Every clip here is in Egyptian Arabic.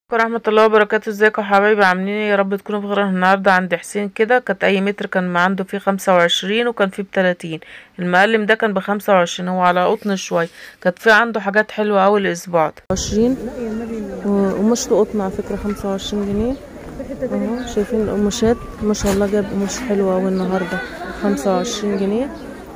ورحمة الله وبركاته ازيكم يا حبايبي عاملين ايه يا رب تكونوا بخير النهاردة عند حسين كده كانت اي متر كان عنده فيه خمسة وعشرين وكان فيه بتلاتين المقلم ده كان بخمسة وعشرين هو على قطن شوية كانت فيه عنده حاجات حلوة اوي الاسبوع ده عشرين وقماش قطن على فكرة خمسة وعشرين جنيه اهو شايفين القماشات ما شاء الله جاب قماش حلو اوي النهاردة خمسة وعشرين جنيه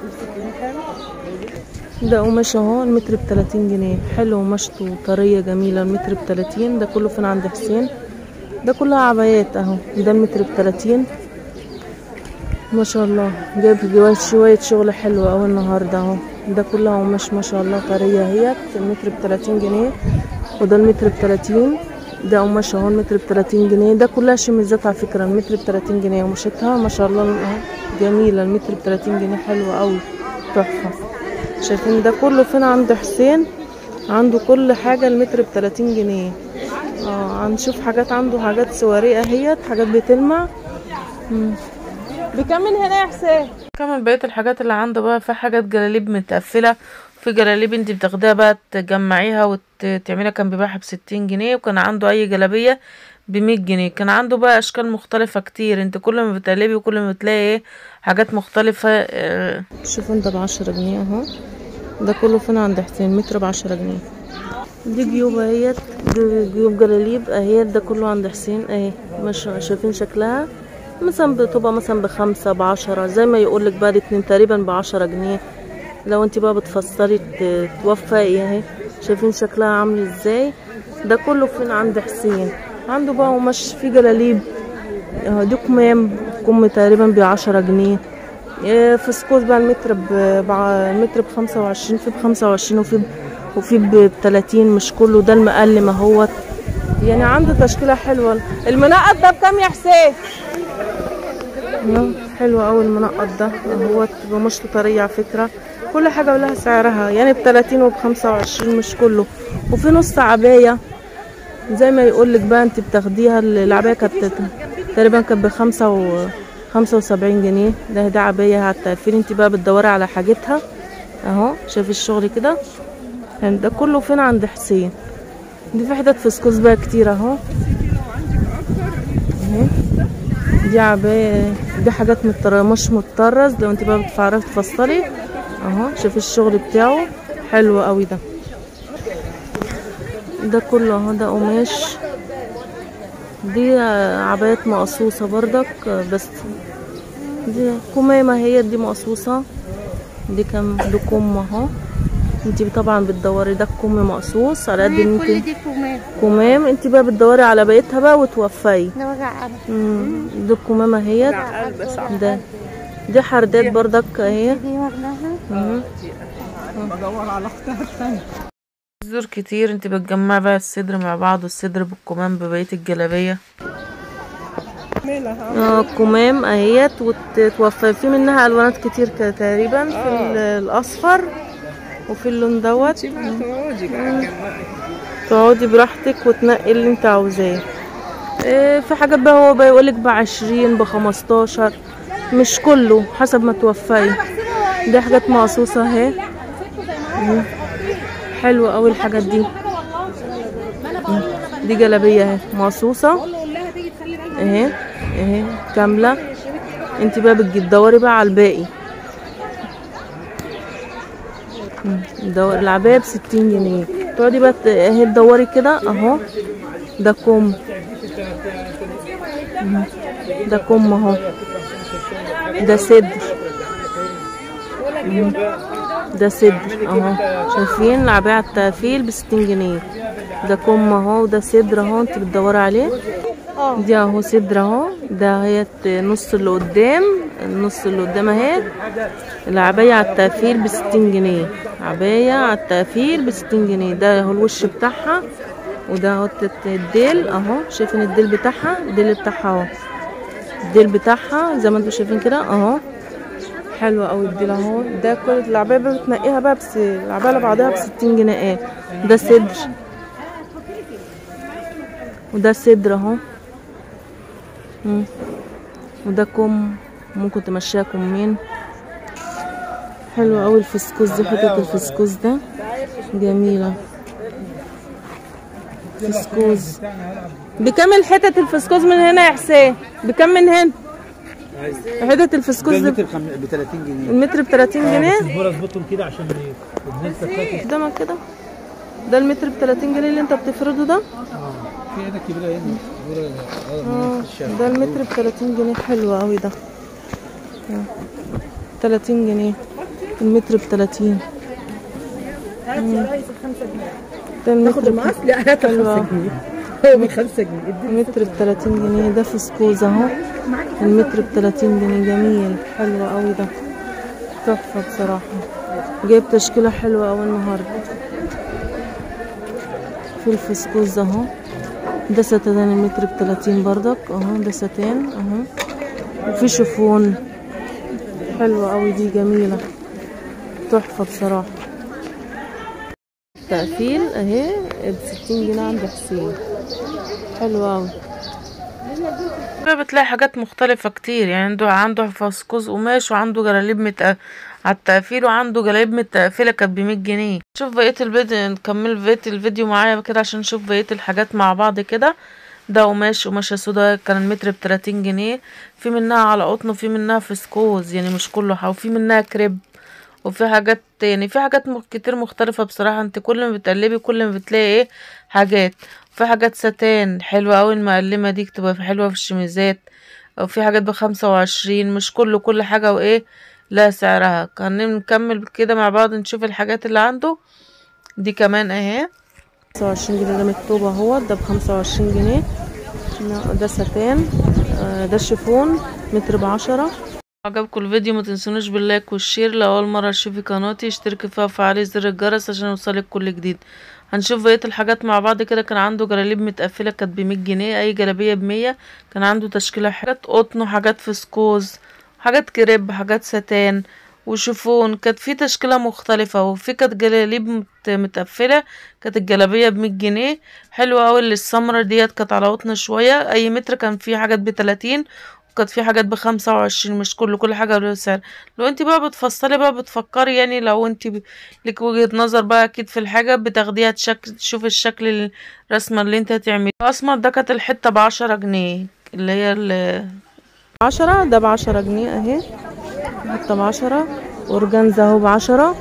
ده قماش اهو المتر بتلاتين جنيه حلو قماشته طرية جميلة المتر بتلاتين ده كله فين عند حسين ده كلها عبايات اهو ده المتر بتلاتين ما شاء الله جايب جواز شوية شغل حلو اوي النهاردة اهو ده كلها قماش ما شاء الله طرية اهيت المتر بتلاتين جنيه وده المتر بتلاتين ده قماش اهو المتر بتلاتين جنيه ده كلها شميزات على فكرة المتر بتلاتين جنيه قماشتها ما شاء الله اهو جميلة المتر بتلاتين جنيه حلوة اوي تحفة شايفين ده كله فين عند حسين عنده كل حاجة المتر بتلاتين جنيه اه هنشوف حاجات عنده حاجات سواريه اهيت حاجات بتلمع مم. بكمل هنا يا حسين كمل بقية الحاجات اللي عنده بقى في حاجات جلاليب متقفلة في جلاليب انت بتاخديها بقى تجمعيها وتعمليها كان بيبيعها بستين جنيه وكان عنده اي جلابية بمية جنيه كان عنده بقى اشكال مختلفة كتير انت كل ما بتقلبي وكل ما بتلاقي ايه حاجات مختلفة اه شوفوا انت بعشرة جنيه اهو ده كله فين عند حسين متر بعشرة جنيه دي جيوب اهيت دي جيوب جلاليب اهيت ده كله عند حسين اهي مش شايفين شكلها مثلا بتبقى مثلا بخمسة بعشرة زي ما يقولك بقى اتنين تقريبا بعشرة جنيه لو انت بقى بتفصلي توفقي اهي شايفين شكلها عامل ازاي ده كله فين عند حسين عنده بقى قماش فيه جلاليب اهو دي كمام كم تقريبا بعشرة جنيه فسكوت بقى المتر ب المتر بخمسة وعشرين في بخمسة وعشرين وفي وفي بتلاتين مش كله ده المقلم اهوت يعني عنده تشكيلة حلوة المنقط ده بكام يا حسين؟ حلو اوي المنقط ده اهوت قماشته طرية على فكرة كل حاجة ولها سعرها يعني بتلاتين وبخمسة وعشرين مش كله وفي نص عباية زي ما يقولك بقى انت بتاخديها العباية كانت تقريبا كانت بخمسة و خمسة وسبعين جنيه ده ده عباية على التقفيل انت بقى بتدوري على حاجتها اهو شايف الشغل كده يعني ده كله فين عند حسين دي في حتت فسكوس بقى كتير اهو دي عباية دي حاجات متر مش متطرز لو انت بقى بتعرفي تفصلي اهو شوف الشغل بتاعه حلو قوي ده ده كله اهو ده قماش دي عبايات مقصوصة بردك بس دي كمامة هي دي مقصوصة دي كم دي كم اهو انت طبعا بتدوري ده كم مقصوص على قد ان انت كمام انت بقى بتدوري على بقيتها بقى وتوفي دي الكمامة اهيت ده دي حردات بردك اهي بدور على اختها الثانيه صدور كتير انت بتجمعي بقى الصدر مع بعض والصدر بالكمام ببقية الجلابية اه الكمام اهيت وتوفي في منها الوانات كتير تقريبا في الاصفر وفي اللون دوت تقعدي براحتك وتنقي اللي انت عاوزاه اه في حاجات بقى هو بيقولك بعشرين بخمستاشر مش كله حسب ما توفي دي حاجات مقصوصة اهي حلوة اوي الحاجات دي دي جلابية اهي مقصوصة اهي اهي كاملة انت بقى بتدوري بقى على الباقي دور العباية بستين جنيه تقعدي بقى اهي تدوري كده اهو ده كم ده كم اهو ده صدر ده صدر اهو شايفين العباية على التقفيل بستين جنيه ده كم اهو وده صدر اهو انت بتدوري عليه دي اهو صدر اهو ده هي نص اللي قدام النص اللي قدام اهي العباية على التقفيل بستين جنيه عباية على التقفيل بستين جنيه ده اهو الوش بتاعها وده اهو الديل اهو شايفين الديل بتاعها الديل بتاعها اهو الديل بتاعها زي ما انتم شايفين كده اهو حلوة اوي الديل اهو ده كل العباية بتنقيها بقى بس العباية على بعضها بستين جنيه ايه ده صدر وده صدر اهو وده كم ممكن تمشيها كمين حلو اوي الفسكوس دي حتة الفسكوس ده جميلة فسكوز بكم الحتت الفسكوز من هنا يا حسين بكم من هنا حتت الفسكوز ده دي المتر ب 30 جنيه المتر ب 30 جنيه البورة اظبطهم كده عشان الناس تفكر قدامك كده ده المتر ب 30 جنيه اللي انت بتفرده ده في هنا كبيرة هنا كبيرة اه اه في الشارع ده المتر ب 30 جنيه حلو قوي ده آه. 30 جنيه المتر ب 30 مم. ده المتر ب لا هات حلو أوي. هو ب 5 جنيه المتر ب 30 جنيه ده فسكوز اهو المتر ب 30 جنيه جميل حلو قوي ده تحفه بصراحه جايب تشكيله حلوه قوي النهارده في الفسكوز اهو ده ستان المتر ب 30 بردك اهو ده ستان اهو وفي شوفون حلوه قوي دي جميله تحفه بصراحه تقفيل اهي ب 60 جنيه عند حسين حلو قوي بتلاقي حاجات مختلفة كتير يعني عنده عنده فسكوز قماش وعنده جلاليب مت على التقفيل وعنده جلاليب متقفلة كانت بمية جنيه شوف بقية الفيديو نكمل بقية الفيديو معايا كده عشان نشوف بقية الحاجات مع بعض كده ده قماش قماشة سودا كان المتر بتلاتين جنيه في منها على قطن وفي منها فسكوز يعني مش كله حاجة وفي منها كريب وفي حاجات يعني في حاجات مخ- كتير مختلفة بصراحة انت كل ما بتقلبي كل ما بتلاقي ايه حاجات في حاجات ستان حلوة اوي المقلمة دي تبقى حلوة في الشميزات او في حاجات بخمسة وعشرين مش كله كل حاجة وايه لا سعرها كان نكمل كده مع بعض نشوف الحاجات اللي عنده دي كمان اهي خمسة وعشرين جنيه ده مكتوب اهو ده بخمسة وعشرين جنيه لا، ده ستان آه، ده شيفون متر بعشرة عجبكم الفيديو ما تنسونوش باللايك والشير لو اول مره تشوفي قناتي اشتركي فيها وفعلي زر الجرس عشان يوصلك كل جديد هنشوف بقيه الحاجات مع بعض كده كان عنده جلاليب متقفله كانت بمية جنيه اي جلابيه بمية كان عنده تشكيله حاجات قطن وحاجات فسكوز حاجات كريب حاجات ستان وشوفون كانت في تشكيله مختلفه وفي كانت جلاليب مت- متقفله كانت الجلابيه بمية جنيه حلوه اوي اللي السمرة ديت كانت على قطن شويه اي متر كان فيه حاجات بتلاتين وكانت في حاجات بخمسة وعشرين مش كل كل حاجة له سعر لو انت بقى بتفصلي بقى بتفكري يعني لو انت ب... لك وجهة نظر بقى اكيد في الحاجة بتاخديها تشكل تشوفي الشكل الرسمة اللي انت هتعمليها اسمر ده كانت الحتة بعشرة جنيه اللي هي ال عشرة ده بعشرة جنيه اهي حتة بعشرة اورجانزا اهو بعشرة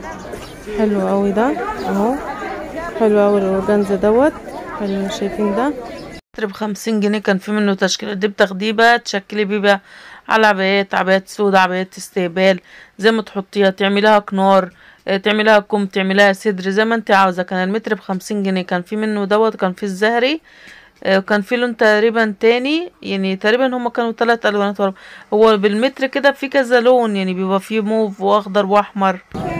حلو اوي ده اهو حلو اوي الاورجانزا دوت حلو شايفين ده متر بخمسين جنيه كان في منه تشكيلة دي بتاخديه بقى تشكلي بيه بقى على عبايات عبايات سودا عبايات استقبال زي ما تحطيها تعمليها كنار اه، تعمليها كم تعمليها صدر زي ما انت عاوزة كان المتر بخمسين جنيه كان في منه دوت كان في الزهري اه، وكان في لون تقريبا تاني يعني تقريبا هما كانوا تلات الوانات ورا- هو بالمتر كده في كذا لون يعني بيبقى فيه موف واخضر واحمر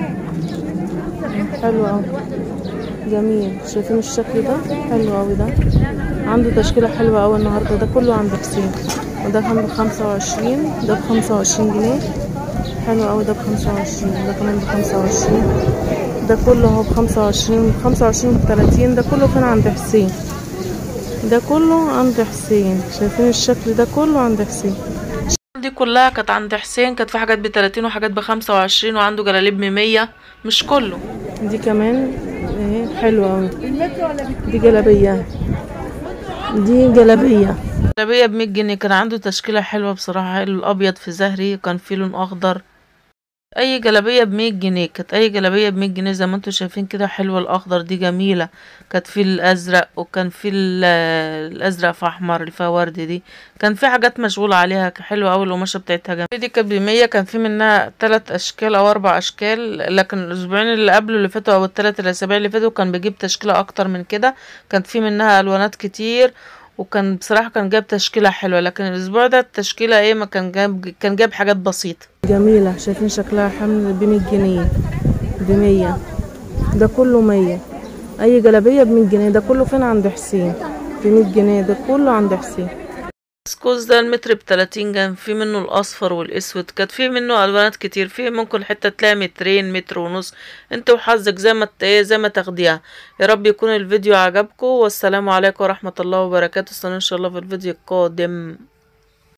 حلو اوي جميل شايفين الشكل ده حلو اوي ده عنده تشكيلة حلوة اوي النهاردة ده كله عند حسين وده كان بخمسة وعشرين ده بخمسة وعشرين جنيه حلو اوي ده بخمسة وعشرين ده كمان بخمسة وعشرين ده كله اهو بخمسة وعشرين بخمسة وعشرين بتلاتين ده كله كان عند حسين ده كله عند حسين شايفين الشكل ده كله عند حسين دي كلها كانت عند حسين كانت في حاجات بتلاتين وحاجات بخمسة وعشرين وعنده جلاليب بمية مش كله دي كمان اهي حلوة اوي دي جلابية دي جلابية جلابية بمية جنيه كان عنده تشكيلة حلوة بصراحة الأبيض في زهري كان فيه لون أخضر أي جلابية بمية جنيه كانت أي جلابية بمية جنيه زي ما انتوا شايفين كده حلوة الأخضر دي جميلة كانت في الأزرق وكان في ال- الأزرق في أحمر اللي فيها ورد دي كان في حاجات مشغولة عليها حلوة أوي القماشة بتاعتها جميلة دي كانت بمية كان في منها تلات أشكال أو أربع أشكال لكن الأسبوعين اللي قبله اللي فاتوا أو التلات الأسابيع اللي فاتوا كان بيجيب تشكيلة أكتر من كده كان في منها ألوانات كتير وكان بصراحة كان جايب تشكيلة حلوة لكن الأسبوع ده التشكيلة إيه ما كان جايب كان جايب حاجات بسيطة جميلة شايفين شكلها حمل بمية جنيه بمية ده كله مية أي جلابية بمية جنيه ده كله فين عند حسين بمية جنيه ده كله عند حسين السكوز ده المتر بتلاتين كان في منه الأصفر والأسود كانت في منه ألوانات كتير في ممكن حتة تلاقي مترين متر ونص انت وحظك زي ما ت- ايه زي ما تاخديها يا رب يكون الفيديو عجبكم والسلام عليكم ورحمة الله وبركاته استنوا ان شاء الله في الفيديو القادم